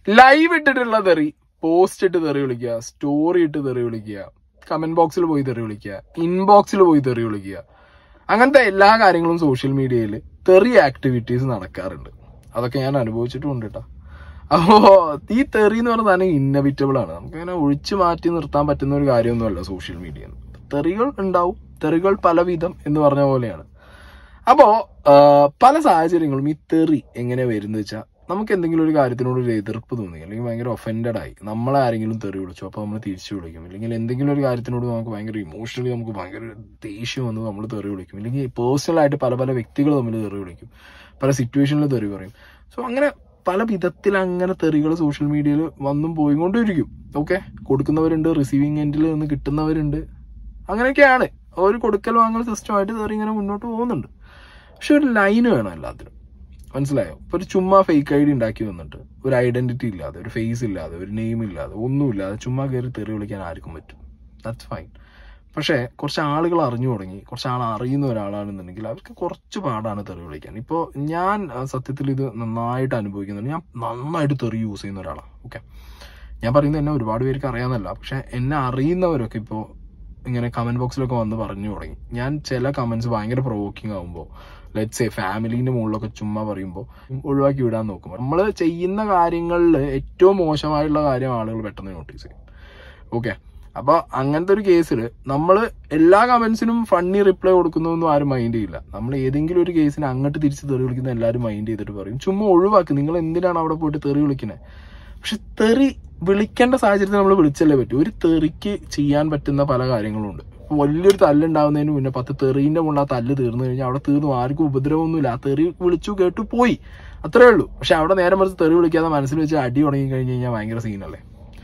Live ഇട്ടിട്ടുള്ള തെറി post ഇട്ട് തെറി വിളിക്കുക സ്റ്റോറി ഇട്ട് തെറി വിളിക്കുക കമന്റ് ബോക്സിൽ പോയി തെറി വിളിക്കുക ഇൻബോക്സിൽ പോയി തെറി വിളിക്കുക അങ്ങനത്തെ എല്ലാ കാര്യങ്ങളും സോഷ്യൽ മീഡിയയിൽ തെറി ആക്ടിവിറ്റീസ് നടക്കാറുണ്ട് അതൊക്കെ ഞാൻ അനുഭവിച്ചിട്ടുണ്ട് കേട്ടോ അപ്പോ ഈ തെറി എന്ന് പറഞ്ഞ സാധനം ഇന്നവിറ്റബിൾ ആണ് നമുക്കങ്ങനെ ഒഴിച്ചു മാറ്റി നിർത്താൻ പറ്റുന്ന ഒരു കാര്യമൊന്നുമല്ല സോഷ്യൽ മീഡിയ തെറികൾ ഉണ്ടാവും തെറികൾ പലവിധം എന്ന് പറഞ്ഞ പോലെയാണ് അപ്പോ ആ, പല സാഹചര്യങ്ങളും ഈ തെറി എങ്ങനെ വരുന്നത് വെച്ചാൽ നമുക്ക് എന്തെങ്കിലും ഒരു കാര്യത്തിനോട് ഒരു എതിർപ്പ് തോന്നി അല്ലെങ്കിൽ ഭയങ്കര ഒഫൻഡഡ് ആയി നമ്മളെ ആരെങ്കിലും തെറി വിളിച്ചു അപ്പോൾ നമ്മൾ തിരിച്ചു വിളിക്കും അല്ലെങ്കിൽ എന്തെങ്കിലും ഒരു കാര്യത്തിനോട് നമുക്ക് ഭയങ്കര ഇമോഷണലി നമുക്ക് ഭയങ്കര ദേഷ്യം വന്ന് നമ്മൾ തെറി വിളിക്കും അല്ലെങ്കിൽ പേഴ്സണൽ ആയിട്ട് പല പല വ്യക്തികൾ തമ്മിൽ തെറി വിളിക്കും പല സിറ്റുവേഷനിൽ തെറി പറയും സോ അങ്ങനെ പല വിധത്തിൽ അങ്ങനെ തെറികൾ സോഷ്യൽ മീഡിയയിൽ വന്നും പോയിക്കൊണ്ടിരിക്കും ഓക്കെ കൊടുക്കുന്നവരുണ്ട് റിസീവിങ് എൻഡിൽ നിന്ന് കിട്ടുന്നവരുണ്ട് അങ്ങനെയൊക്കെയാണ് ഒരു കൊടുക്കൽ വാങ്ങൽ സിസ്റ്റമായിട്ട് തെറി ഇങ്ങനെ മുന്നോട്ട് പോകുന്നുണ്ട് പക്ഷെ ഒരു ലൈന് വേണം എല്ലാത്തിനും മനസ്സിലായോ ഇപ്പൊ ഒരു ചുമ്മാ ഫേക്ക് ഐ ഡി ഉണ്ടാക്കി വന്നിട്ട് ഒരു ഐഡന്റിറ്റി ഇല്ലാതെ ഒരു ഫേസ് ഇല്ലാതെ ഒരു നെയിം ഇല്ലാതെ ഒന്നുമില്ലാതെ ചുമ്മാ കയറി തെറി വിളിക്കാൻ ആർക്കും പറ്റും ദാറ്റ്സ് ഫൈൻ പക്ഷേ കുറച്ച് ആളുകൾ അറിഞ്ഞു തുടങ്ങി കുറച്ച് ആൾ അറിയുന്ന ഒരാളാണെന്നുണ്ടെങ്കിൽ അവർക്ക് കുറച്ച് പാടാണ് തെറി വിളിക്കാൻ ഇപ്പോൾ ഞാൻ ആ, സത്യത്തിൽ ഇത് നന്നായിട്ട് അനുഭവിക്കുന്നുണ്ട് ഞാൻ നന്നായിട്ട് തെറി യൂസ് ചെയ്യുന്ന ഒരാളാണ് ഓക്കെ ഞാൻ പറയുന്നത് എന്നെ ഒരുപാട് പേർക്ക് അറിയാമെന്നല്ല പക്ഷെ എന്നെ അറിയുന്നവരൊക്കെ ഇപ്പോൾ ഇങ്ങനെ കമന്റ് ബോക്സിലൊക്കെ വന്ന് പറഞ്ഞു തുടങ്ങി ഞാൻ ചില കമന്റ്സ് ഭയങ്കര പ്രൊവോക്കിംഗ് ആകുമ്പോൾ ലെറ്റ്സ് എ ഫാമിലീന്റെ മുകളിലൊക്കെ ചുമ്മാ പറയുമ്പോൾ ഒഴിവാക്കി വിടാൻ നോക്കും നമ്മൾ ചെയ്യുന്ന കാര്യങ്ങളിൽ ഏറ്റവും മോശമായിട്ടുള്ള കാര്യം ആളുകൾ പെട്ടെന്ന് നോട്ടീസ് ചെയ്യും ഓക്കെ അപ്പൊ അങ്ങനത്തെ ഒരു കേസിൽ നമ്മൾ എല്ലാ കമന്റ്സിനും ഫണ്ണി റിപ്ലൈ കൊടുക്കുന്നതൊന്നും ആരും മൈൻഡ് ചെയ്യില്ല നമ്മൾ ഏതെങ്കിലും ഒരു കേസിന് അങ്ങോട്ട് തിരിച്ച് തെറി വിളിക്കുന്ന എല്ലാവരും മൈൻഡ് ചെയ്തിട്ട് പറയും ചുമ്മാ ഒഴിവാക്ക് നിങ്ങൾ എന്തിനാണ് അവിടെ പോയിട്ട് തെറി വിളിക്കുന്നത് പക്ഷെ തെറി വിളിക്കേണ്ട സാഹചര്യത്തിൽ നമ്മൾ വിളിച്ചല്ലേ പറ്റൂ ഒരു തെറിക്ക് ചെയ്യാൻ പറ്റുന്ന പല കാര്യങ്ങളുണ്ട് ഇപ്പൊ വലിയൊരു തല്ലുണ്ടാവുന്നതിന് മുന്നേ പത്ത് തെറീന്റെ മുകളിൽ ആ തല്ല് തീർന്നു കഴിഞ്ഞാൽ അവിടെ തീർന്നു ആർക്കും ഉപദ്രവമൊന്നുമില്ല ആ തെറി വിളിച്ചു കേട്ടു പോയി അത്രേ ഉള്ളൂ പക്ഷെ അവിടെ നേരെ മറിച്ച് തെറി വിളിക്കാതെ മനസ്സിൽ വെച്ച് അടി തുടങ്ങി കഴിഞ്ഞ് കഴിഞ്ഞാൽ ഭയങ്കര സീനല്ലേ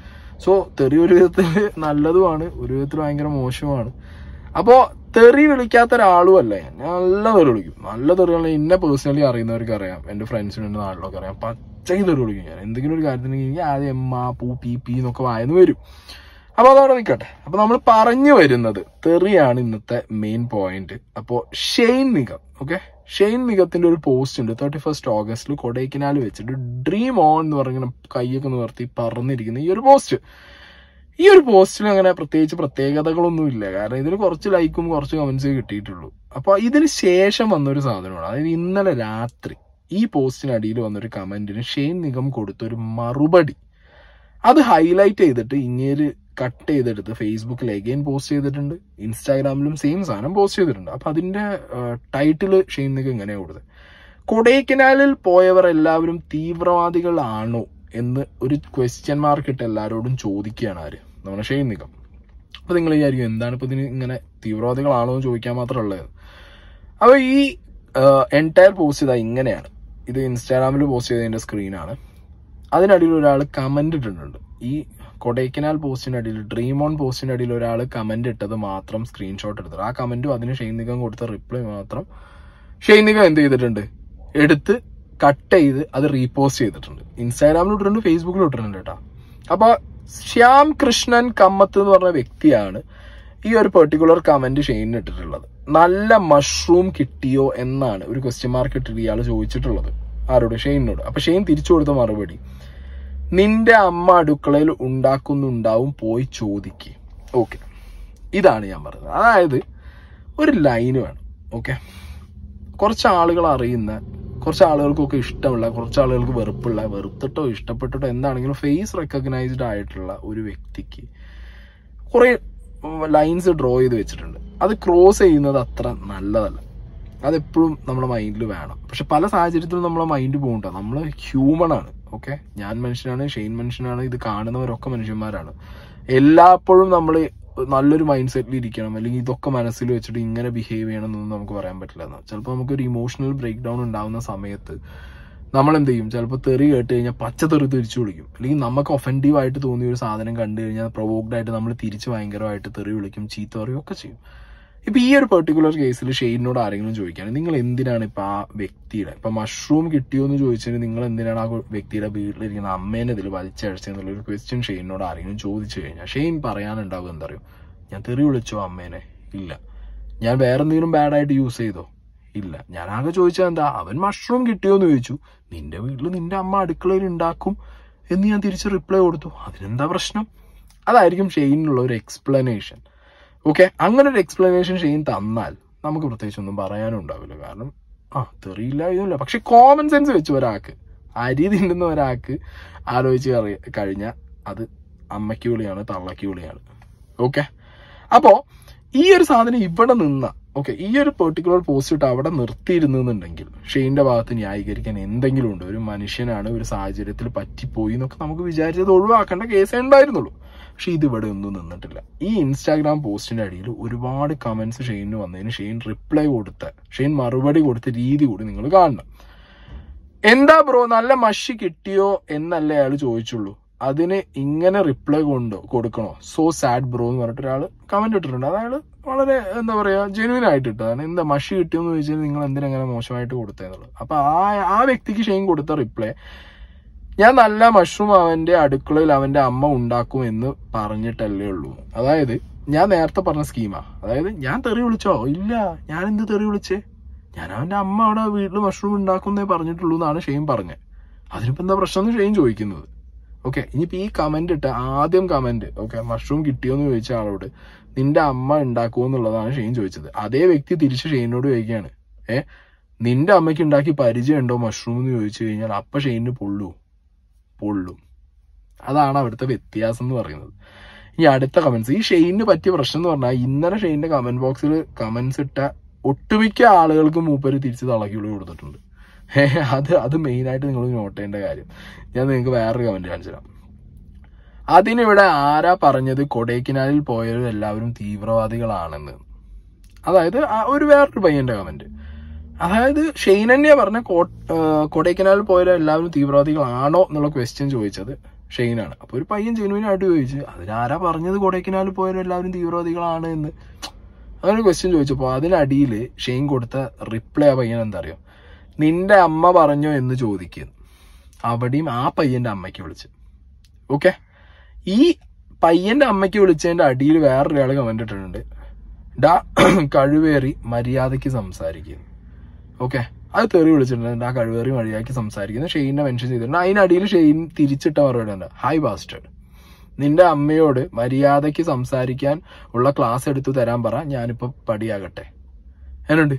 സോ തെറി ഒരു വിധത്തിൽ നല്ലതുമാണ് ഒരു വിധത്തിൽ ഭയങ്കര മോശമാണ് അപ്പോ തെറി വിളിക്കാത്ത ഒരാളും അല്ല ഞാൻ ഞാൻ നല്ല തെറി വിളിക്കും നല്ല തെറികൾ എന്നെ പേഴ്സണലി അറിയുന്നവർക്ക് അറിയാം എന്റെ ഫ്രണ്ട്സിനും എന്റെ നാട്ടിലൊക്കെ അറിയാം പച്ചയ്ക്ക് തെറി വിളിക്കും ഞാൻ എന്തെങ്കിലും ഒരു കാര്യത്തിന് എനിക്ക് ആദ്യം എമ്മ പൂ പി പി എന്നൊക്കെ വായന്ന് വരും അപ്പൊ അതവിടെ നിൽക്കട്ടെ അപ്പൊ നമ്മൾ പറഞ്ഞു വരുന്നത് തെറിയാണ് ഇന്നത്തെ മെയിൻ പോയിന്റ് അപ്പോ ഷെയ്ൻ നിഗം ഓക്കെ ഷെയ്ൻ നിഗത്തിന്റെ ഒരു പോസ്റ്റ് ഉണ്ട് തേർട്ടി ഫസ്റ്റ് ഓഗസ്റ്റിൽ കൊടൈക്കനാൽ വെച്ചിട്ട് ഡ്രീം ഓൺ എന്ന് പറഞ്ഞ കൈയൊക്കെ നിവർത്തി പറഞ്ഞിരിക്കുന്ന ഈ ഒരു പോസ്റ്റ് ഈ ഒരു പോസ്റ്റിൽ അങ്ങനെ പ്രത്യേകിച്ച് പ്രത്യേകതകളൊന്നും ഇല്ല കാരണം ഇതിന് കുറച്ച് ലൈക്കും കുറച്ച് കമന്റ്സേ കിട്ടിയിട്ടുള്ളൂ അപ്പൊ ഇതിന് ശേഷം വന്നൊരു സാധനമാണ് അതായത് ഇന്നലെ രാത്രി ഈ പോസ്റ്റിനടിയിൽ വന്നൊരു കമന്റിന് ഷെയ്ൻ നിഗം കൊടുത്തൊരു മറുപടി അത് ഹൈലൈറ്റ് ചെയ്തിട്ട് ഇങ്ങേര് കട്ട് ചെയ്തെടുത്ത് ഫേസ്ബുക്കിൽ എഗെയിൻ പോസ്റ്റ് ചെയ്തിട്ടുണ്ട് ഇൻസ്റ്റാഗ്രാമിലും സെയിം സാധനം പോസ്റ്റ് ചെയ്തിട്ടുണ്ട് അപ്പൊ അതിന്റെ ടൈറ്റില് ഷെയ്ൻ നിഗം ഇങ്ങനെയാ കൊടുത്തത് കൊടൈക്കനാലിൽ പോയവർ എല്ലാവരും തീവ്രവാദികളാണോ എന്ന് ഒരു ക്വസ്റ്റ്യൻ മാർക്ക് ഇട്ട് എല്ലാവരോടും ചോദിക്കുകയാണ് ആര് നമ്മുടെ ഷെയ്ൻ നിഗം അപ്പൊ നിങ്ങൾ വിചാരിക്കും എന്താണ് ഇപ്പൊ ഇതിന് ഇങ്ങനെ തീവ്രവാദികളാണോ എന്ന് ചോദിക്കാൻ മാത്രമുള്ളത് അപ്പൊ ഈ എൻറ്റയർ പോസ്റ്റ് ഇതാ ഇങ്ങനെയാണ് ഇത് ഇൻസ്റ്റാഗ്രാമിൽ പോസ്റ്റ് ചെയ്തതിന്റെ സ്ക്രീനാണ് അതിനടിയിൽ ഒരാൾ കമന്റ് ഇട്ടിട്ടുണ്ട് ഈ കൊടൈക്കനാൽ പോസ്റ്റിന്റെ അടിയിൽ ഡ്രീം ഓൺ പോസ്റ്റിന്റെ അടിയിൽ ഒരാൾ കമന്റ് ഇട്ടത് മാത്രം സ്ക്രീൻഷോട്ട് എടുത്തത് ആ കമന്റും അതിന് ഷെയ്ൻ നിഗം കൊടുത്ത റിപ്ലൈ മാത്രം ഷെയ്ൻ നിഗം എന്ത് ചെയ്തിട്ടുണ്ട് എടുത്ത് കട്ട് ചെയ്ത് അത് റീപോസ്റ്റ് ചെയ്തിട്ടുണ്ട് ഇൻസ്റ്റാഗ്രാമിൽ ഇട്ടിട്ടുണ്ട് ഫേസ്ബുക്കിൽ ഇട്ടിട്ടുണ്ട് കേട്ടോ അപ്പൊ ശ്യാം കൃഷ്ണൻ കമ്മത്ത് എന്ന് പറഞ്ഞ വ്യക്തിയാണ് ഈ ഒരു പെർട്ടിക്കുലർ കമന്റ് ഷെയ്നിന് ഇട്ടിട്ടുള്ളത് നല്ല മഷ്റൂം കിട്ടിയോ എന്നാണ് ഒരു ക്വസ്റ്റ്യൻ മാർക്ക് ഇട്ടിട്ട് ഇയാൾ ചോദിച്ചിട്ടുള്ളത് ആരോട് ഷെയ്നിനോട് അപ്പൊ ഷെയ്ൻ തിരിച്ചു കൊടുത്ത മറുപടി നിന്റെ അമ്മ അടുക്കളയിൽ ഉണ്ടാക്കുന്നുണ്ടാവും പോയി ചോദിക്ക് ഓക്കെ ഇതാണ് ഞാൻ പറയുന്നത് അതായത് ഒരു ലൈന് വേണം ഓക്കെ കുറച്ച് ആളുകൾ അറിയുന്ന കുറച്ച് ആളുകൾക്കൊക്കെ ഇഷ്ടമുള്ള കുറച്ച് ആളുകൾക്ക് വെറുപ്പുള്ള വെറുത്തിട്ടോ ഇഷ്ടപ്പെട്ടിട്ടോ എന്താണെങ്കിലും ഫേസ് റെക്കഗ്നൈസ്ഡ് ആയിട്ടുള്ള ഒരു വ്യക്തിക്ക് കുറെ ലൈൻസ് ഡ്രോ ചെയ്ത് വെച്ചിട്ടുണ്ട് അത് ക്രോസ് ചെയ്യുന്നത് അത്ര നല്ലതല്ല അതെപ്പോഴും നമ്മുടെ മൈൻഡിൽ വേണം പക്ഷെ പല സാഹചര്യത്തിലും നമ്മളെ മൈൻഡ് പോകണ്ട നമ്മൾ ഹ്യൂമൺ ആണ് ഓക്കെ ഞാൻ മനുഷ്യനാണ് ഷെയ്ൻ മനുഷ്യനാണ് ഇത് കാണുന്നവരൊക്കെ മനുഷ്യന്മാരാണ് എല്ലാപ്പോഴും നമ്മൾ നല്ലൊരു മൈൻഡ് സെറ്റിൽ ഇരിക്കണം അല്ലെങ്കിൽ ഇതൊക്കെ മനസ്സിൽ വെച്ചിട്ട് ഇങ്ങനെ ബിഹേവ് ചെയ്യണം എന്നൊന്നും നമുക്ക് പറയാൻ പറ്റില്ല എന്ന് ചിലപ്പോൾ നമുക്കൊരു ഇമോഷണൽ ബ്രേക്ക് ഡൗൺ ഉണ്ടാവുന്ന സമയത്ത് നമ്മൾ എന്ത് ചെയ്യും ചിലപ്പോൾ തെറി കേട്ട് കഴിഞ്ഞാൽ പച്ച തെറി തിരിച്ചു വിളിക്കും അല്ലെങ്കിൽ നമുക്ക് ഒഫൻഡീവ് ആയിട്ട് തോന്നിയ ഒരു സാധനം കണ്ടു കഴിഞ്ഞാൽ പ്രൊവോക്ഡ് ആയിട്ട് നമ്മൾ തിരിച്ച് ഭയങ്കരമായിട്ട് തെറി വിളിക്കും ചീത്ത പറയും ഒക്കെ ചെയ്യും ഇപ്പൊ ഈ ഒരു പെർട്ടിക്കുലർ കേസിൽ ഷെയ്ഡിനോട് ആരെങ്കിലും ചോദിക്കുകയാണ് നിങ്ങൾ എന്തിനാണ് ഇപ്പൊ ആ വ്യക്തിയുടെ ഇപ്പൊ മഷ്റൂം കിട്ടിയോ എന്ന് ചോദിച്ചതിന് നിങ്ങൾ എന്തിനാണ് ആ വ്യക്തിയുടെ വീട്ടിലിരിക്കുന്ന അമ്മേനെ ഇതിൽ വലിച്ചഴച്ചെന്നുള്ള ഒരു ക്വസ്റ്റ്യൻ ഷെയ്നോട് ആരെങ്കിലും ചോദിച്ചു കഴിഞ്ഞാൽ ഷെയ്ൻ പറയാനുണ്ടാവും എന്താ അറിയോ ഞാൻ തെറി വിളിച്ചോ അമ്മേനെ ഇല്ല ഞാൻ വേറെ എന്തെങ്കിലും ബാഡായിട്ട് യൂസ് ചെയ്തോ ഇല്ല ഞാൻ ആകെ ചോദിച്ചത് എന്താ അവൻ മഷ്റൂം കിട്ടിയോ എന്ന് ചോദിച്ചു നിന്റെ വീട്ടിൽ നിന്റെ അമ്മ അടുക്കളയിൽ ഉണ്ടാക്കും എന്ന് ഞാൻ തിരിച്ച് റിപ്ലൈ കൊടുത്തു അതിനെന്താ പ്രശ്നം അതായിരിക്കും ഷെയ്നിനുള്ള ഒരു എക്സ്പ്ലനേഷൻ ഓക്കെ അങ്ങനെ ഒരു എക്സ്പ്ലനേഷൻ ഷെയ്ൻ തന്നാൽ നമുക്ക് പ്രത്യേകിച്ച് ഒന്നും പറയാനും ഉണ്ടാവില്ല കാരണം ആ തെറിയില്ല ഇതുമില്ല പക്ഷെ കോമൺ സെൻസ് വെച്ച് ഒരാൾക്ക് അരി തിന്നുന്ന ഒരാൾക്ക് ആലോചിച്ച് കറി- കഴിഞ്ഞാൽ അത് അമ്മയ്ക്ക് വിളിയാണ് തള്ളയ്ക്ക് വിളിയാണ് ഓക്കെ അപ്പോ ഈ ഒരു സാധനം ഇവിടെ നിന്ന ഓക്കെ ഈ ഒരു പെർട്ടിക്കുലർ പോസ്റ്റ് ഇട്ട് അവിടെ നിർത്തിയിരുന്നെന്നുണ്ടെങ്കിൽ ഷെയ്ന്റെ ഭാഗത്ത് ന്യായീകരിക്കാൻ എന്തെങ്കിലും ഉണ്ട് ഒരു മനുഷ്യനാണ് ഒരു സാഹചര്യത്തിൽ പറ്റിപ്പോയി എന്നൊക്കെ നമുക്ക് വിചാരിച്ചത് ഒഴിവാക്കേണ്ട കേസേ ഉണ്ടായിരുന്നുള്ളൂ പക്ഷെ ഇത് ഇവിടെ ഒന്നും നിന്നിട്ടില്ല ഈ ഇൻസ്റ്റാഗ്രാം പോസ്റ്റിന്റെ അടിയിൽ ഒരുപാട് കമന്റ്സ് ഷെയ്നിന് വന്നതിന് ഷെയ്ൻ റിപ്ലൈ കൊടുത്ത ഷെയ്ൻ മറുപടി കൊടുത്ത രീതി കൂടി നിങ്ങൾ കാണണം എന്താ ബ്രോ നല്ല മഷി കിട്ടിയോ എന്നല്ലേ അയാൾ ചോദിച്ചുള്ളൂ അതിന് ഇങ്ങനെ റിപ്ലൈ കൊണ്ട് കൊടുക്കണോ സോ സാഡ് ബ്രോ എന്ന് പറഞ്ഞിട്ട് ഒരാൾ കമന്റ് ഇട്ടിട്ടുണ്ട് അത് അയാൾ വളരെ എന്താ പറയാ ജെനുവിൻ ആയിട്ട് ഇട്ടതാണ് എന്താ മഷി കിട്ടിയോന്ന് ചോദിച്ചാൽ നിങ്ങൾ എന്തിനങ്ങനെ മോശമായിട്ട് കൊടുത്തതെന്നുള്ളത് അപ്പൊ ആ ആ വ്യക്തിക്ക് ഷെയ്ൻ കൊടുത്ത റിപ്ലൈ ഞാൻ നല്ല മഷ്റൂം അവന്റെ അടുക്കളയിൽ അവന്റെ അമ്മ ഉണ്ടാക്കും എന്ന് പറഞ്ഞിട്ടല്ലേ ഉള്ളൂ അതായത് ഞാൻ നേരത്തെ പറഞ്ഞ സ്കീമാ അതായത് ഞാൻ തെറി വിളിച്ചോ ഇല്ല ഞാൻ എന്ത് തെറി വിളിച്ചേ ഞാൻ അവന്റെ അമ്മ അവിടെ വീട്ടിൽ മഷ്റൂം ഉണ്ടാക്കുന്നേ പറഞ്ഞിട്ടുള്ളൂ എന്നാണ് ഷെയ്ൻ പറഞ്ഞത് അതിനിപ്പോ എന്താ പ്രശ്നം എന്ന് ഷെയ്ൻ ചോദിക്കുന്നത് ഓക്കെ ഇനിയിപ്പോ ഈ കമന്റ് ഇട്ട ആദ്യം കമന്റ് ഓക്കെ മഷ്റൂം കിട്ടിയോന്ന് ചോദിച്ച ആളോട് നിന്റെ അമ്മ ഉണ്ടാക്കുമോ എന്നുള്ളതാണ് ഷെയ്ൻ ചോദിച്ചത് അതേ വ്യക്തി തിരിച്ച് ഷെയ്നോട് ചോദിക്കുകയാണ് ഏ നിന്റെ അമ്മയ്ക്ക് ഉണ്ടാക്കി പരിചയമുണ്ടോ മഷ്റൂം എന്ന് ചോദിച്ചു കഴിഞ്ഞാൽ അപ്പൊ ഷെയ്നിന് പൊള്ളൂ പൊള്ളും അതാണ് അവിടുത്തെ വ്യത്യാസം എന്ന് പറയുന്നത് ഇനി അടുത്ത കമന്റ്സ് ഈ ഷെയ്നിന് പറ്റിയ പ്രശ്നം എന്ന് പറഞ്ഞാൽ ഇന്നലെ ഷെയ്നിന്റെ കമന്റ് ബോക്സിൽ കമന്റ്സ് ഇട്ട ഒട്ടുമിക്ക ആളുകൾക്ക് മൂപ്പര് തിരിച്ച് തളക്കി വിളി കൊടുത്തിട്ടുണ്ട് ഏ, അത് അത് മെയിൻ ആയിട്ട് നിങ്ങൾ നോട്ട് ചെയ്യേണ്ട കാര്യം ഞാൻ നിങ്ങൾക്ക് വേറൊരു കമന്റ് കാണിച്ചു തരാം അതിനിവിടെ ആരാ പറഞ്ഞത് കൊടൈക്കനാലിൽ പോയവർ എല്ലാവരും തീവ്രവാദികളാണെന്ന് അതായത് ആ ഒരു വേറൊരു പയ്യന്റെ കമന്റ് അതായത് ഷെയ്ൻ തന്നെയാ പറഞ്ഞ കോ- ആ, കൊടൈക്കനാലിൽ പോയവർ എല്ലാവരും തീവ്രവാദികളാണോ എന്നുള്ള ക്വസ്റ്റ്യൻ ചോദിച്ചത് ഷെയ്നാണ് അപ്പൊ ഒരു പയ്യൻ ജെനുവിനായിട്ട് ചോദിച്ചു അതിനാരാ പറഞ്ഞത് കൊടൈക്കനാലിൽ പോയവർ എല്ലാവരും തീവ്രവാദികളാണ് എന്ന് അങ്ങനെ ക്വസ്റ്റ്യൻ ചോദിച്ചപ്പോൾ അതിനടിയിൽ ഷെയ്ൻ കൊടുത്ത റിപ്ലൈ ആ പയ്യൻ എന്താ അറിയോ നിന്റെ അമ്മ പറഞ്ഞോ എന്ന് ചോദിക്കുന്നു അവിടെയും ആ പയ്യന്റെ അമ്മയ്ക്ക് വിളിച്ച് ഓക്കെ ഈ പയ്യന്റെ അമ്മയ്ക്ക് വിളിച്ചതിന്റെ അടിയിൽ വേറൊരാൾ കമന്റ് ഇട്ടിട്ടുണ്ട് ഡാ കഴിവേറി മര്യാദയ്ക്ക് സംസാരിക്കുന്നു ഓക്കെ അത് തെറി വിളിച്ചിട്ടുണ്ട് ആ കഴിവേറി മര്യാദയ്ക്ക് സംസാരിക്കുന്നു ഷെയ്നെ മെൻഷൻ ചെയ്തിട്ടുണ്ട് അതിനടിയിൽ ഷെയ്ൻ തിരിച്ചിട്ട മറുപടി ഉണ്ട് ഹായ് ബാസ്റ്റേഡ് നിന്റെ അമ്മയോട് മര്യാദയ്ക്ക് സംസാരിക്കാൻ ഉള്ള ക്ലാസ് എടുത്തു തരാൻ പറ ഞാനിപ്പോ പടിയാകട്ടെ എന്നുണ്ട്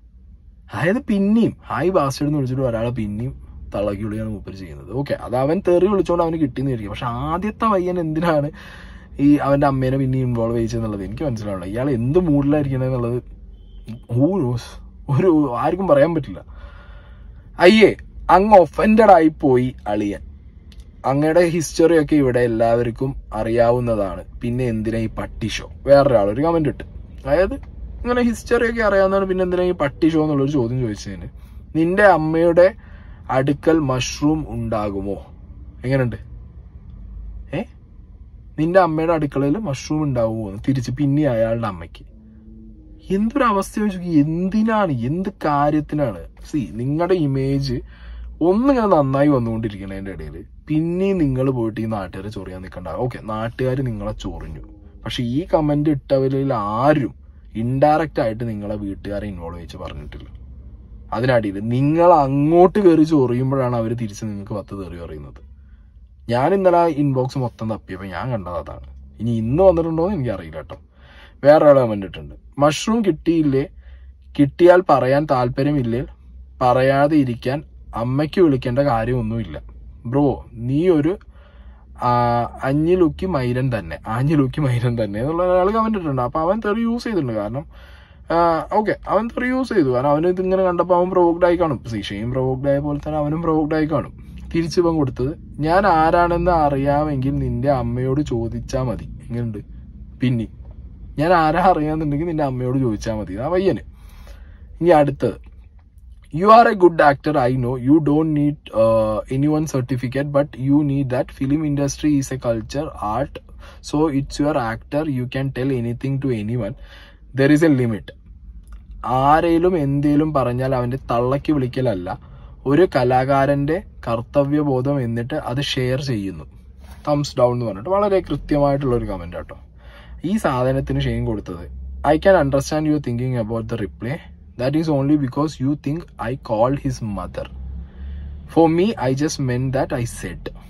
അതായത് പിന്നെയും ഹായ് ബാസ്റ്റേഡ് എന്ന് വിളിച്ചിട്ട് ഒരാളെ പിന്നെയും തളകി വിളിയാണ് മൂപ്പര് ചെയ്യുന്നത് ഓക്കെ അത് അവൻ തെറി വിളിച്ചോണ്ട് അവന് കിട്ടിയെന്ന് വിചാരിക്കും പക്ഷെ ആദ്യത്തെ പയ്യൻ എന്തിനാണ് ഈ അവന്റെ അമ്മേനെ പിന്നെ ഇൻവോൾവ് ചെയ്യിച്ചെന്നുള്ളത് എനിക്ക് മനസ്സിലാവില്ല ഇയാൾ എന്ത് മൂഡിലായിരിക്കണേ എന്നുള്ളത് who knows? ഒരു ആർക്കും പറയാൻ പറ്റില്ല അയ്യേ അങ്ങ് ഒഫൻഡഡ് ആയി പോയി അളിയൻ അങ്ങയുടെ ഹിസ്റ്ററി ഒക്കെ ഇവിടെ എല്ലാവർക്കും അറിയാവുന്നതാണ് പിന്നെ എന്തിനാ ഈ പട്ടി ഷോ വേറൊരാൾ ഒരു കമന്റ് ഇട്ട് അതായത് ഇങ്ങനെ ഹിസ്റ്ററി ഒക്കെ അറിയാവുന്നതാണ് പിന്നെ എന്തിനാ ഈ പട്ടി ഷോ എന്നുള്ളൊരു ചോദ്യം ചോദിച്ചതിന് നിന്റെ അമ്മയുടെ അടുക്കൽ മഷ്റൂം ഉണ്ടാകുമോ എങ്ങനെയുണ്ട് ഏ നിന്റെ അമ്മയുടെ അടുക്കളയിൽ മഷ്റൂം ഉണ്ടാകുമോ എന്ന് തിരിച്ച് പിന്നെ അയാളുടെ അമ്മയ്ക്ക് എന്തൊരു അവസ്ഥ വെച്ചു എന്തിനാണ് എന്ത് കാര്യത്തിനാണ് സി നിങ്ങളുടെ ഇമേജ് ഒന്നിങ്ങനെ നന്നായി വന്നുകൊണ്ടിരിക്കണതിന്റെ ഇടയിൽ പിന്നെയും നിങ്ങൾ പോയിട്ട് ഈ നാട്ടുകാരെ ചൊറിയാൻ നിൽക്കണ്ട ഓക്കെ നാട്ടുകാർ നിങ്ങളെ ചൊറിഞ്ഞു പക്ഷെ ഈ കമന്റ് ഇട്ടവരിൽ ആരും ഇൻഡയറക്റ്റ് ആയിട്ട് നിങ്ങളെ വീട്ടുകാരെ ഇൻവോൾവ് വെച്ച് പറഞ്ഞിട്ടില്ല അതിനടിയിൽ നിങ്ങൾ അങ്ങോട്ട് കയറി ചൊറിയുമ്പോഴാണ് അവർ തിരിച്ച് നിങ്ങൾക്ക് പത്ത് തെറി പറയുന്നത് ഞാൻ ഇന്നലെ ഇൻബോക്സ് മൊത്തം തപ്പിയപ്പോൾ ഞാൻ കണ്ടത് അതാണ് ഇനി ഇന്ന് വന്നിട്ടുണ്ടോ എന്ന് എനിക്കറിയില്ല കേട്ടോ വേറെ ആളെ കമന്റ് ഇട്ടുണ്ട് മഷ്റൂം കിട്ടിയില്ലേ കിട്ടിയാൽ പറയാൻ താല്പര്യമില്ലേ പറയാതെ ഇരിക്കാൻ അമ്മയ്ക്ക് വിളിക്കേണ്ട കാര്യമൊന്നുമില്ല ബ്രോ നീ ഒരു ആ, അഞ്ഞിലുക്കി മൈരൻ തന്നെ ആഞ്ഞിലുക്കി മൈരൻ തന്നെ എന്നുള്ള ഒരാൾ കമന്റ് ഇട്ടിട്ടുണ്ട് അപ്പൊ അവൻ തെറി യൂസ് ചെയ്തിട്ടുണ്ട് കാരണം ഓക്കെ അവൻ തെറി യൂസ് ചെയ്തു കാരണം അവന് ഇതിങ്ങനെ കണ്ടപ്പോൾ അവൻ പ്രൊവോക്ഡ് ആയി കാണും സീഷയും പ്രൊവോക്ഡ് ആയ പോലെ തന്നെ അവനും പ്രൊവോക്ഡ് ആയി കാണും തിരിച്ചിപ്പം കൊടുത്തത് ഞാൻ ആരാണെന്ന് അറിയാമെങ്കിൽ നിന്റെ അമ്മയോട് ചോദിച്ചാ മതി എങ്ങനെയുണ്ട് പിന്നെ ഞാൻ ആരാ അറിയാന്നുണ്ടെങ്കിൽ നിന്റെ അമ്മയോട് ചോദിച്ചാൽ മതി ആ പയ്യന് ഇനി അടുത്തത് you are a good actor I know you don't need anyone certificate but you need that film industry is a culture art so it's your actor you can tell anything to anyone there is a limit ആരേലും എന്തേലും പറഞ്ഞാൽ അവന്റെ തള്ളക്ക് വിളിക്കലല്ല ഒരു കലാകാരന്റെ കർത്തവ്യബോധം എന്നിട്ട് അത് share ചെയ്യുന്നു thumbs down എന്ന് പറഞ്ഞിട്ട് വളരെ കൃത്യമായിട്ടുള്ള ഒരു കമന്റ് കേട്ടോ ഈ സാധനത്തിന് ഷെയിൻ കൊടുത്തത് I can understand your thinking about the reply that is only because you think I called his mother for me I just meant that I said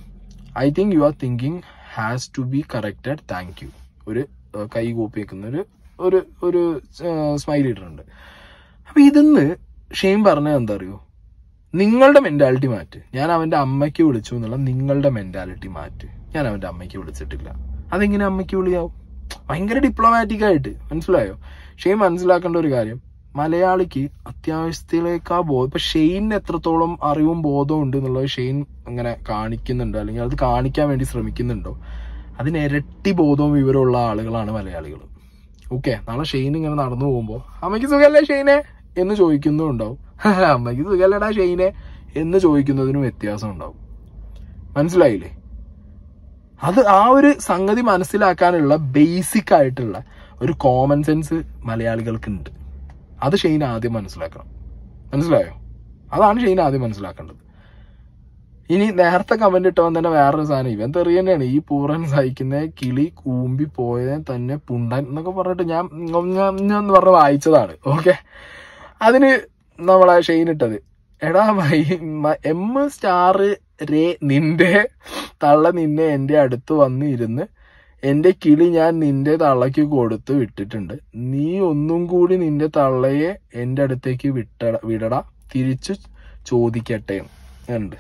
I think you are thinking has to be corrected thank you ഒരു ഏഹ്, കൈ കൂപ്പി വെക്കുന്ന ഒരു ഒരു ഒരു smile ഇട്ടിട്ടുണ്ട് അപ്പൊ ഇതിന്ന് ഷെയ്ൻ പറഞ്ഞത് എന്താ അറിയോ നിങ്ങളുടെ മെന്റാലിറ്റി മാറ്റ് ഞാൻ അവന്റെ അമ്മയ്ക്ക് വിളിച്ചു എന്നുള്ള നിങ്ങളുടെ മെന്റാലിറ്റി മാറ്റ് ഞാൻ അവന്റെ അമ്മയ്ക്ക് വിളിച്ചിട്ടില്ല അതെങ്ങനെ അമ്മയ്ക്ക് വിളിയാവും ഭയങ്കര ഡിപ്ലോമാറ്റിക് ആയിട്ട് മനസ്സിലായോ ഷെയ്ൻ മനസ്സിലാക്കേണ്ട ഒരു കാര്യം മലയാളിക്ക് അത്യാവശ്യത്തിലേക്കാ ബോധം ഇപ്പൊ ഷെയ്നിന് എത്രത്തോളം അറിവും ബോധവും ഉണ്ട് എന്നുള്ളത് ഷെയ്ൻ ഇങ്ങനെ കാണിക്കുന്നുണ്ടോ അല്ലെങ്കിൽ അത് കാണിക്കാൻ വേണ്ടി ശ്രമിക്കുന്നുണ്ടോ അതിന് ഇരട്ടി ബോധവും വിവരമുള്ള ആളുകളാണ് മലയാളികൾ ഓക്കെ നാളെ ഷെയ്ൻ ഇങ്ങനെ നടന്നു പോകുമ്പോൾ അമ്മയ്ക്ക് സുഖമല്ലേ ഷെയ്നെ എന്ന് ചോദിക്കുന്നതും ഉണ്ടാവും അമ്മയ്ക്ക് സുഖമല്ലടാ ഷെയ്നെ എന്ന് ചോദിക്കുന്നതിനും വ്യത്യാസം ഉണ്ടാവും മനസ്സിലായില്ലേ അത് ആ ഒരു സംഗതി മനസ്സിലാക്കാനുള്ള ബേസിക് ആയിട്ടുള്ള ഒരു കോമൺ സെൻസ് മലയാളികൾക്ക് ഉണ്ട് അത് ഷെയ്ൻ ആദ്യം മനസ്സിലാക്കണം മനസ്സിലായോ അതാണ് ഷെയ്ൻ ആദ്യം മനസ്സിലാക്കേണ്ടത് ഇനി നേരത്തെ കമന്റ് ഇട്ടവൻ തന്നെ വേറൊരു സാധനം ഇവൻ തെറി തന്നെയാണ് ഈ പൂറൻ സഹിക്കുന്ന കിളി കൂമ്പി പോയതിനെ തന്നെ പുണ്ടൻ എന്നൊക്കെ പറഞ്ഞിട്ട് ഞാൻ ഉം ഞാൻ ഞാൻ എന്ന് പറഞ്ഞ് വായിച്ചതാണ് ഓക്കെ അതിന് നമ്മളെ ഷെയ്ൻ ഇട്ടത് എടാ എം സ്റ്റാർ രേ നിന്റെ തള്ള നിന്നെ എന്റെ അടുത്ത് വന്ന് ഇരുന്ന് എന്റെ കിളി ഞാൻ നിന്റെ തള്ളയ്ക്ക് കൊടുത്ത് വിട്ടിട്ടുണ്ട് നീ ഒന്നും കൂടി നിന്റെ തള്ളയെ എന്റെ അടുത്തേക്ക് വിട്ട വിടടാ തിരിച്ചു ചോദിക്കട്ടെ ഉണ്ട്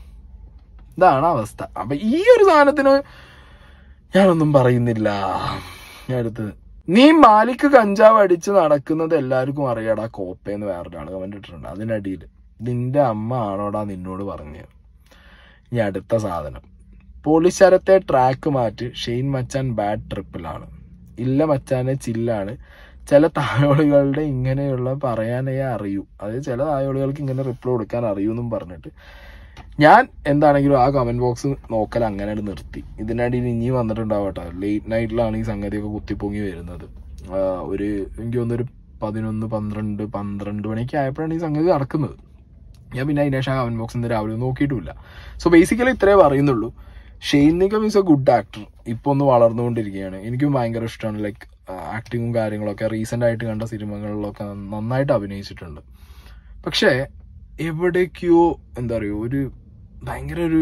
ഇതാണ് അവസ്ഥ അപ്പൊ ഈ ഒരു സാധനത്തിന് ഞാനൊന്നും പറയുന്നില്ല ഞാൻ അടുത്തത് നീ മാലിക്ക് കഞ്ചാവ് അടിച്ച് നടക്കുന്നത് എല്ലാവർക്കും അറിയാടാ കോപ്പയെന്ന് വേറൊരാൾ കമന്റ് ഇട്ടിട്ടുണ്ട് അതിനടിയിൽ നിന്റെ അമ്മ ആണോടാ നിന്നോട് പറഞ്ഞത് ഇനി അടുത്ത സാധനം പോളിശരത്തെ ട്രാക്ക് മാറ്റി ഷെയ്ൻ മച്ചാൻ ബാഡ് ട്രിപ്പിലാണ് ഇല്ല മച്ചാനെ ചില്ലാണ് ചില തായോളികളുടെ ഇങ്ങനെയുള്ള പറയാനേ അറിയൂ അതായത് ചില തായോളികൾക്ക് ഇങ്ങനെ റിപ്ലൈ കൊടുക്കാൻ അറിയൂ എന്നും പറഞ്ഞിട്ട് ഞാൻ എന്താണെങ്കിലും ആ കമന്റ് ബോക്സ് നോക്കൽ അങ്ങനെ നിർത്തി ഇതിനടിയിൽ ഇനി വന്നിട്ടുണ്ടാവട്ടെ ലേറ്റ് നൈറ്റിലാണ് ഈ സംഗതിയൊക്കെ കുത്തിപ്പൊങ്ങി വരുന്നത് ആ, ഒരു എനിക്ക് തോന്നുന്നു ഒരു പതിനൊന്ന് പന്ത്രണ്ട് പന്ത്രണ്ട് മണിക്ക് ആയപ്പോഴാണ് ഈ സംഗതി നടക്കുന്നത് ഞാൻ പിന്നെ അതിന് ശേഷം ആ കമന്റ് ബോക്സ് ഇന്ന് രാവിലെ നോക്കിയിട്ടില്ല സോ ബേസിക്കലി ഇത്രേ പറയുന്നുള്ളൂ Shane Nigam is a good actor ഇപ്പൊ ഒന്ന് വളർന്നുകൊണ്ടിരിക്കുകയാണ് എനിക്കും ഭയങ്കര ഇഷ്ടമാണ് ലൈക്ക് ആക്ടിങ്ങും കാര്യങ്ങളൊക്കെ റീസെന്റ് ആയിട്ട് കണ്ട സിനിമകളിലൊക്കെ നന്നായിട്ട് അഭിനയിച്ചിട്ടുണ്ട് പക്ഷേ എവിടേക്കോ എന്താ പറയുക ഒരു ഭയങ്കര ഒരു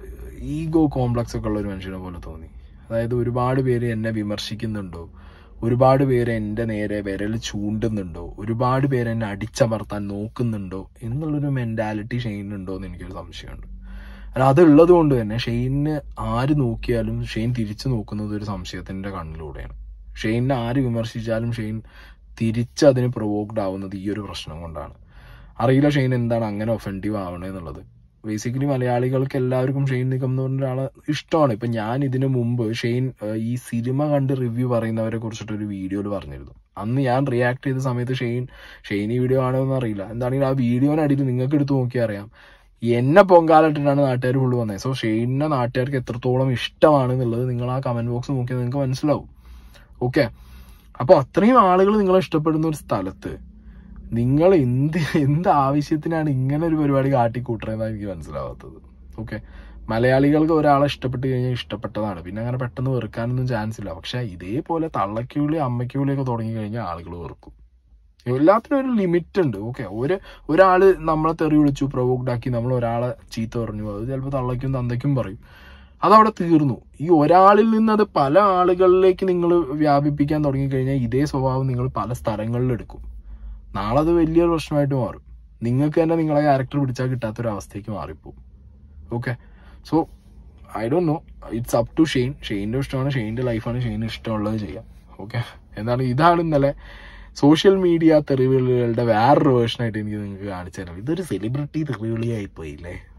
ഈഗോ കോംപ്ലക്സ് ഒക്കെ ഉള്ള ഒരു മനുഷ്യനെ പോലെ തോന്നി അതായത് ഒരുപാട് പേര് എന്നെ വിമർശിക്കുന്നുണ്ടോ ഒരുപാട് പേര് എൻ്റെ നേരെ വിരൽ ചൂണ്ടുന്നുണ്ടോ ഒരുപാട് പേര് എന്നെ അടിച്ചമർത്താൻ നോക്കുന്നുണ്ടോ എന്നുള്ളൊരു മെന്റാലിറ്റി ഷെയ്നുണ്ടോ എന്ന് എനിക്കൊരു സംശയമുണ്ട് അല്ല അതുള്ളത് കൊണ്ട് തന്നെ ഷെയ്നിന് ആര് നോക്കിയാലും ഷെയ്ൻ തിരിച്ചു നോക്കുന്നത് ഒരു സംശയത്തിന്റെ കണ്ണിലൂടെയാണ് ഷെയ്നിനെ ആര് വിമർശിച്ചാലും ഷെയ്ൻ തിരിച്ച് അതിന് പ്രൊവോക്ഡ് ആവുന്നത് ഈ ഒരു പ്രശ്നം കൊണ്ടാണ് അറിയില്ല ഷെയ്ൻ എന്താണ് അങ്ങനെ ഒഫൻഡീവ് ആവണേന്നുള്ളത് ബേസിക്കലി മലയാളികൾക്ക് എല്ലാവർക്കും ഷെയ്ൻ നിഗം എന്ന് പറഞ്ഞ ഒരാളെ ഇഷ്ടമാണ് ഇപ്പൊ ഞാൻ ഇതിനു മുമ്പ് ഷെയ്ൻ ഏഹ്, ഈ സിനിമ കണ്ട് റിവ്യൂ പറയുന്നവരെ കുറിച്ചിട്ട് ഒരു വീഡിയോയിൽ പറഞ്ഞിരുന്നു അന്ന് ഞാൻ റിയാക്ട് ചെയ്ത സമയത്ത് ഷെയ്ൻ ഷെയ്ൻ ഈ വീഡിയോ ആണോ എന്ന് അറിയില്ല എന്താണെങ്കിൽ ആ വീഡിയോനടിയിൽ നിങ്ങൾക്ക് എടുത്ത് നോക്കിയാൽ അറിയാം എന്നെ പൊങ്കാലിട്ടിട്ടാണ് നാട്ടുകാർ ഫുള്ള് വന്നത് സോ ഷെയ്നിനെ നാട്ടുകാർക്ക് എത്രത്തോളം ഇഷ്ടമാണ് എന്നുള്ളത് നിങ്ങൾ ആ കമന്റ് ബോക്സ് നോക്കിയാൽ നിങ്ങൾക്ക് മനസ്സിലാവും ഓക്കെ അപ്പൊ അത്രയും ആളുകൾ നിങ്ങളെ ഇഷ്ടപ്പെടുന്ന ഒരു സ്ഥലത്ത് നിങ്ങൾ എന്ത് എന്ത് ആവശ്യത്തിനാണ് ഇങ്ങനെ ഒരു പരിപാടി കാട്ടിക്കൂട്ടുന്നതെന്നാണ് എനിക്ക് മനസ്സിലാവാത്തത് ഓക്കെ മലയാളികൾക്ക് ഒരാളെ ഇഷ്ടപ്പെട്ട് കഴിഞ്ഞാൽ ഇഷ്ടപ്പെട്ടതാണ് പിന്നെ അങ്ങനെ പെട്ടെന്ന് വെറുക്കാനൊന്നും ചാൻസ് ഇല്ല പക്ഷെ ഇതേപോലെ തള്ളക്കുവിളി അമ്മയ്ക്കുവിളിയൊക്കെ തുടങ്ങി കഴിഞ്ഞാൽ ആളുകൾ വെറുക്കും എല്ലാത്തിനും ഒരു ലിമിറ്റ് ഉണ്ട് ഓക്കെ ഒരു ഒരാള് നമ്മളെ തെറി വിളിച്ചു പ്രൊവോക്ഡ് ആക്കി നമ്മൾ ഒരാളെ ചീത്ത പറഞ്ഞു അത് ചിലപ്പോൾ തള്ളയ്ക്കും തന്തയ്ക്കും പറയും അതവിടെ തീർന്നു ഈ ഒരാളിൽ നിന്ന് അത് പല ആളുകളിലേക്ക് നിങ്ങൾ വ്യാപിപ്പിക്കാൻ തുടങ്ങിക്കഴിഞ്ഞാൽ ഇതേ സ്വഭാവം നിങ്ങൾ പല സ്ഥലങ്ങളിൽ എടുക്കും നാളെ അത് വലിയൊരു പ്രശ്നമായിട്ട് മാറും നിങ്ങൾക്ക് തന്നെ നിങ്ങളെ ക്യാരക്ടർ പിടിച്ചാൽ കിട്ടാത്തൊരു അവസ്ഥയ്ക്ക് മാറിപ്പോവും okay so I don't know it's up to Shane ഷെയ്ൻ്റെ ഇഷ്ടമാണ് ഷെയ്ൻ്റെ ലൈഫാണ് ഷെയ്ന് ഇഷ്ടമുള്ളത് ചെയ്യാം ഓക്കെ എന്താണ് ഇതാണ് ഇന്നലെ സോഷ്യൽ മീഡിയ തെറിവിളികളുടെ വേറൊരു വേർഷനായിട്ട് എനിക്ക് നിങ്ങൾക്ക് കാണിച്ചു തരാം ഇതൊരു സെലിബ്രിറ്റി തെറിവിളിയായി പോയില്ലേ